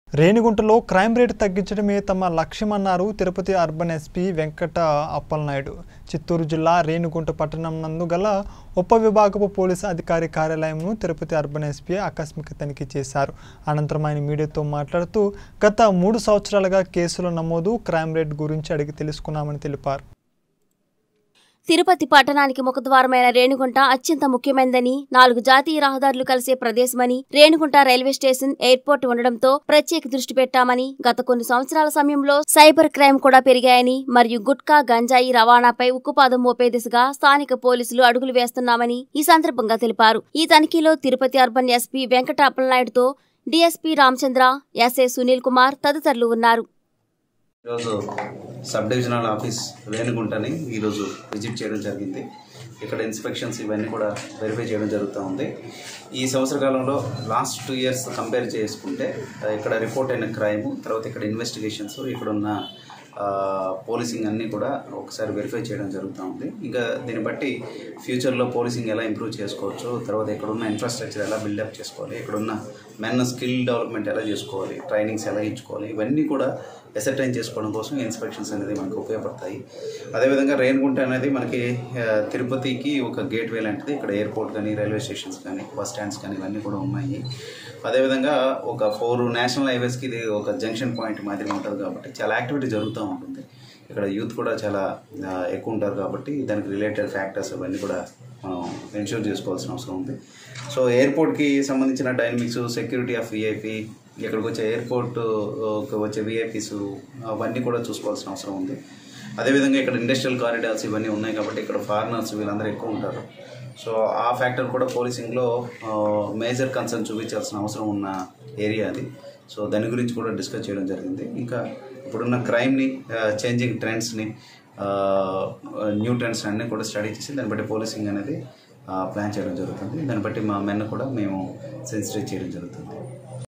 రేణిగుంటలో crime rate తగ్గించడమే తమ లక్ష్యమన్నారు తిరుపతి అర్బన్ ఎస్పీ వెంకట అప్పలనాయుడు చిత్తూరు జిల్లా రేణిగుంట పట్టణం నందు గల ఉప విభాగపు పోలీసు అధికారి కార్యాలయంను తిరుపతి అర్బన్ ఎస్పీ ఆకస్మిక తనిఖీ చేశారు అనంతరం ఆయన మీడియాతో మాట్లాడుతూ గత మూడు సంవత్సరాలుగా కేసుల నమోదు క్రైమ్ రేట్ గురించి అడిగి తెలుసుకున్నామని తెలిపారు తిరుపతి పట్టణానికి ముఖద్వారమైన రేణిగుంట అత్యంత ముఖ్యమైనదని నాలుగు జాతీయ రహదారులు కలిసే ప్రదేశమని రేణిగుంట రైల్వే స్టేషన్ ఎయిర్పోర్ట్ ఉండడంతో ప్రత్యేక దృష్టి పెట్టామని గత కొన్ని సంవత్సరాల సమయంలో సైబర్ క్రైమ్ కూడా పెరిగాయని మరియు గుట్కా గంజాయి రవాణాపై ఉక్కుపాదం మోపే దిశగా స్థానిక పోలీసులు అడుగులు వేస్తున్నామని ఈ సందర్భంగా తెలిపారు ఈ తనిఖీలో తిరుపతి అర్బన్ ఎస్పీ వెంకట అప్పలనాయుడుతో డీఎస్పీ రామచంద్ర ఎస్ఏ సునీల్ కుమార్ తదితరులు ఉన్నారు ఈరోజు సబ్ డివిజనల్ ఆఫీస్ రేణిగుంటని ఈరోజు విజిట్ చేయడం జరిగింది ఇక్కడ ఇన్స్పెక్షన్స్ ఇవన్నీ కూడా వెరిఫై చేయడం జరుగుతూ ఉంది ఈ సంవత్సర కాలంలో లాస్ట్ టూ ఇయర్స్ కంపేర్ చేసుకుంటే ఆ, ఇక్కడ రిపోర్ట్ అయిన క్రైమ్ తర్వాత ఇక్కడ ఇన్వెస్టిగేషన్స్ ఇక్కడ ఉన్న పోలీసింగ్ అన్నీ కూడా ఒకసారి వెరిఫై చేయడం జరుగుతూ ఉంది ఇంకా దీన్ని బట్టి ఫ్యూచర్లో పోలీసింగ్ ఎలా ఇంప్రూవ్ చేసుకోవచ్చు తర్వాత ఇక్కడ ఉన్న ఇన్ఫ్రాస్ట్రక్చర్ ఎలా బిల్డప్ చేసుకోవాలి ఇక్కడ ఉన్న మెన్ స్కిల్ డెవలప్మెంట్ ఎలా చేసుకోవాలి ట్రైనింగ్స్ ఎలా ఇచ్చుకోవాలి ఇవన్నీ కూడా ఎసర్టైన్ చేసుకోవడం కోసం ఇన్స్పెక్షన్స్ అనేది మనకు ఉపయోగపడతాయి అదేవిధంగా రేణిగుంట అనేది మనకి ఆ, తిరుపతికి ఒక గేట్ వే లాంటిది ఇక్కడ ఎయిర్పోర్ట్ కానీ రైల్వే స్టేషన్స్ కానీ బస్ స్టాండ్స్ కానీ ఇవన్నీ కూడా ఉన్నాయి అదేవిధంగా ఒక ఫోర్ నేషనల్ హైవేస్కి ఇది ఒక జంక్షన్ పాయింట్ మాదిరి ఉంటుంది కాబట్టి చాలా యాక్టివిటీ జరుగుతూ ఉంటుంది ఇక్కడ యూత్ కూడా చాలా ఆ, ఎక్కువ ఉంటారు కాబట్టి దానికి రిలేటెడ్ ఫ్యాక్టర్స్ అవన్నీ కూడా మనం ఎన్ష్యూర్ చేసుకోవాల్సిన అవసరం ఉంది సో ఎయిర్పోర్ట్కి సంబంధించిన డైనమిక్స్ సెక్యూరిటీ ఆఫ్ విఐపి ఇక్కడికి వచ్చే ఎయిర్పోర్ట్ వచ్చే విఐపీస్ అవన్నీ కూడా చూసుకోవాల్సిన అవసరం ఉంది అదేవిధంగా ఇక్కడ ఇండస్ట్రియల్ కారిడార్స్ ఇవన్నీ ఉన్నాయి కాబట్టి ఇక్కడ ఫారినర్స్ వీళ్ళందరూ ఎక్కువ ఉంటారు సో ఆ ఫ్యాక్టర్ కూడా పోలీసింగ్లో మేజర్ కన్సర్న్ చూపించాల్సిన అవసరం ఉన్న ఏరియా అది సో దాని గురించి కూడా డిస్కస్ చేయడం జరిగింది ఇంకా ఇప్పుడున్న క్రైమ్ని చేంజింగ్ ట్రెండ్స్ని న్యూ ట్రెండ్స్ అన్నీ కూడా స్టడీ చేసి దాన్ని బట్టి పోలీసింగ్ అనేది ప్లాన్ చేయడం జరుగుతుంది దాన్ని బట్టి మా మెన్ కూడా మేము సెన్సిటైజ్ చేయడం జరుగుతుంది